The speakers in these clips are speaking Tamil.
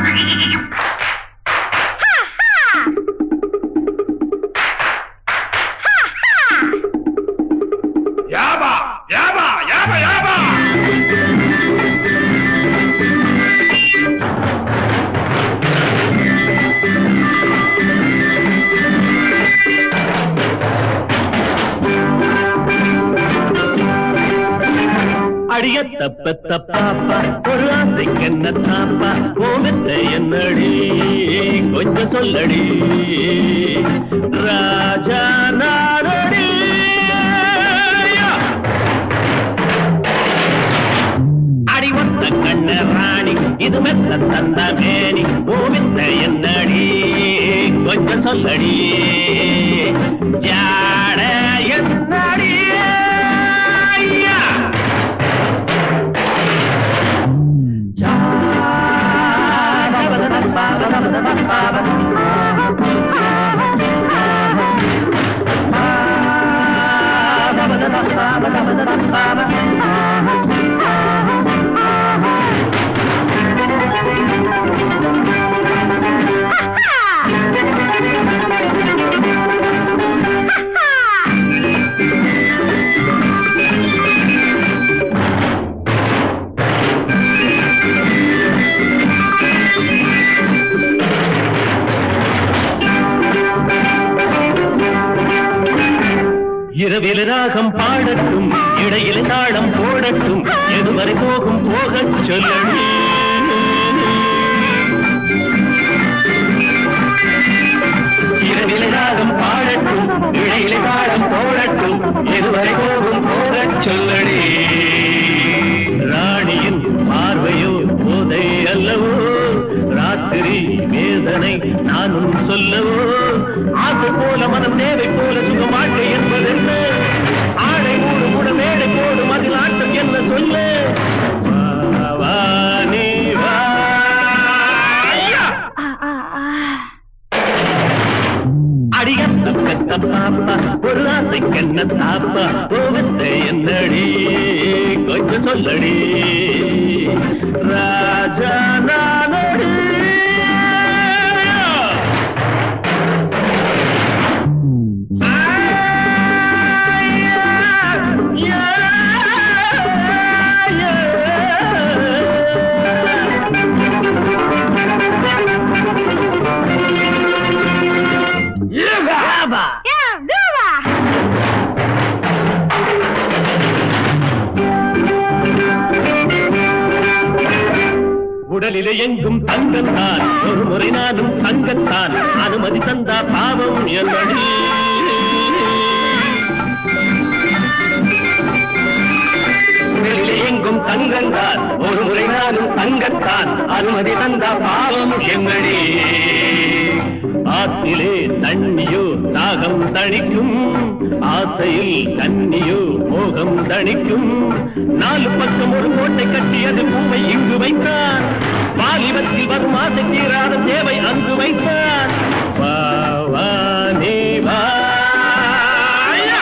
யாபா யாபா யாபா யாபா அடிய தப்ப தப்பாப்பா ஒரு ஆசைக்கு என்ன தாப்பா கோவித்த என்னடி கொஞ்சம் சொல்லடி ராஜா நாடடி அடி ஒத்த கண்ண ராணி இது மெத்த தந்த மேனி கோவித்த என்னடி கொஞ்சம் சொல்லடி ஜாட என்னடி ஐயா இரவில் ராகம் பாடட்டும் இடையில் தாளம் போடட்டும் எதுவரை போகும் போகச் சொல்லடி இரவில் ராகம் பாடட்டும் இடையில் தாளம் போடட்டும் எதுவரை போகும் போகச் சொல்லடி ராணியின் பார்வையோ போதை அல்லவோ ராத்திரி வேதனை நானும் சொல்லவோ ஆசை போல மனம் தேவை போல சுக வாழ்க்கை என்பதென்ன ஆடை மூடு கூட மேடை போடும் அதில் ஆட்டம் என்ன சொல்ல வா, வா, நீ வா. ஐயா! அடியத்த பெத்த பாப்பா ஒரு ஆசைக்கென்ன தாப்பா கோவித்த என்னடி கொஞ்சம் சொல்லடி ராஜா நானடி யாபா உடலிலே எங்கும் தங்கத்தான் ஒரு முறை நானும் தங்கத்தான் அனுமதி தந்தா பாவம் என்னடி உடலிலே எங்கும் தங்கத்தான் ஒரு முறை நானும் தங்கத்தான் அனுமதி தந்தா பாவம் என்னடி ஆத்திலே தண்ணியோ தாகம் தணிக்கும் ஆசையில் கன்னியோ மோகம் தணிக்கும் நாலு பக்கம் ஒரு கோட்டை கட்டியது பூவை இங்கு வைத்தான் வாலிபத்தில் வரும் ஆசை தீராத தேவை அங்கு வைத்தான் வா வா நீ வா ஐயா!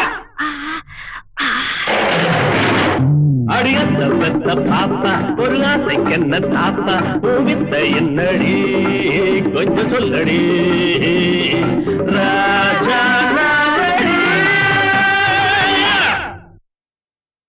அடியத்த பெத்த பாப்பா ஒரு ஆசைக்கு என்ன தாப்பா பூவித்த என்னடி கொஞ்சம் சொல்லடி